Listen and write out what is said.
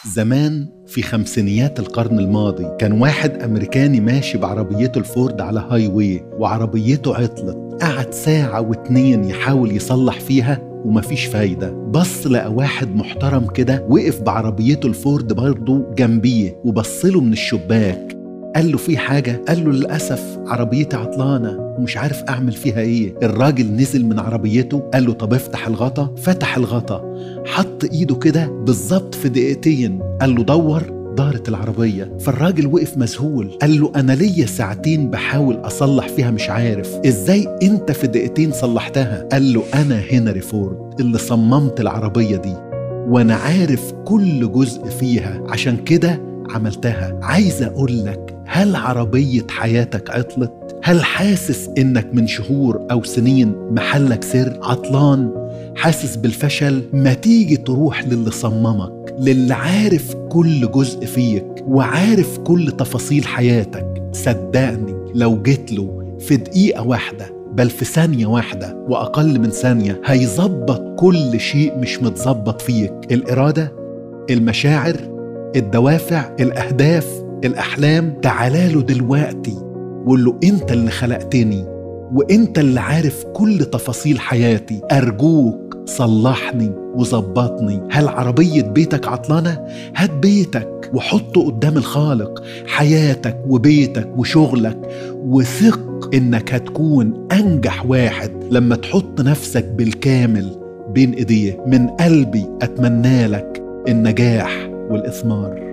زمان في خمسينيات القرن الماضي كان واحد أمريكاني ماشي بعربيته الفورد على هاي واي وعربيته عطلت قعد ساعة واتنين يحاول يصلح فيها ومفيش فايدة بص لقى واحد محترم كده وقف بعربيته الفورد برضه جنبيه وبصله من الشباك قال له في حاجة؟ قال له للأسف عربيتي عطلانة ومش عارف أعمل فيها إيه الراجل نزل من عربيته قال له طب افتح الغطا فتح الغطا حط إيده كده بالظبط في دقيقتين قال له دور دارت العربية فالراجل وقف مذهول قال له أنا ليا ساعتين بحاول أصلح فيها مش عارف إزاي أنت في دقيقتين صلحتها قال له أنا هنري فورد اللي صممت العربية دي وأنا عارف كل جزء فيها عشان كده عملتها عايز أقول لك هل عربية حياتك عطلت؟ هل حاسس إنك من شهور أو سنين محلك سر عطلان؟ حاسس بالفشل؟ ما تيجي تروح للي صممك للي عارف كل جزء فيك وعارف كل تفاصيل حياتك صدقني لو جيت له في دقيقة واحدة بل في ثانية واحدة وأقل من ثانية هيظبط كل شيء مش متظبط فيك الإرادة المشاعر الدوافع الأهداف الأحلام تعالى دلوقتي وقول له أنت اللي خلقتني وأنت اللي عارف كل تفاصيل حياتي أرجوك صلحني وظبطني هل عربية بيتك عطلانة؟ هات بيتك وحطه قدام الخالق حياتك وبيتك وشغلك وثق إنك هتكون أنجح واحد لما تحط نفسك بالكامل بين إيديه من قلبي أتمنى لك النجاح والإثمار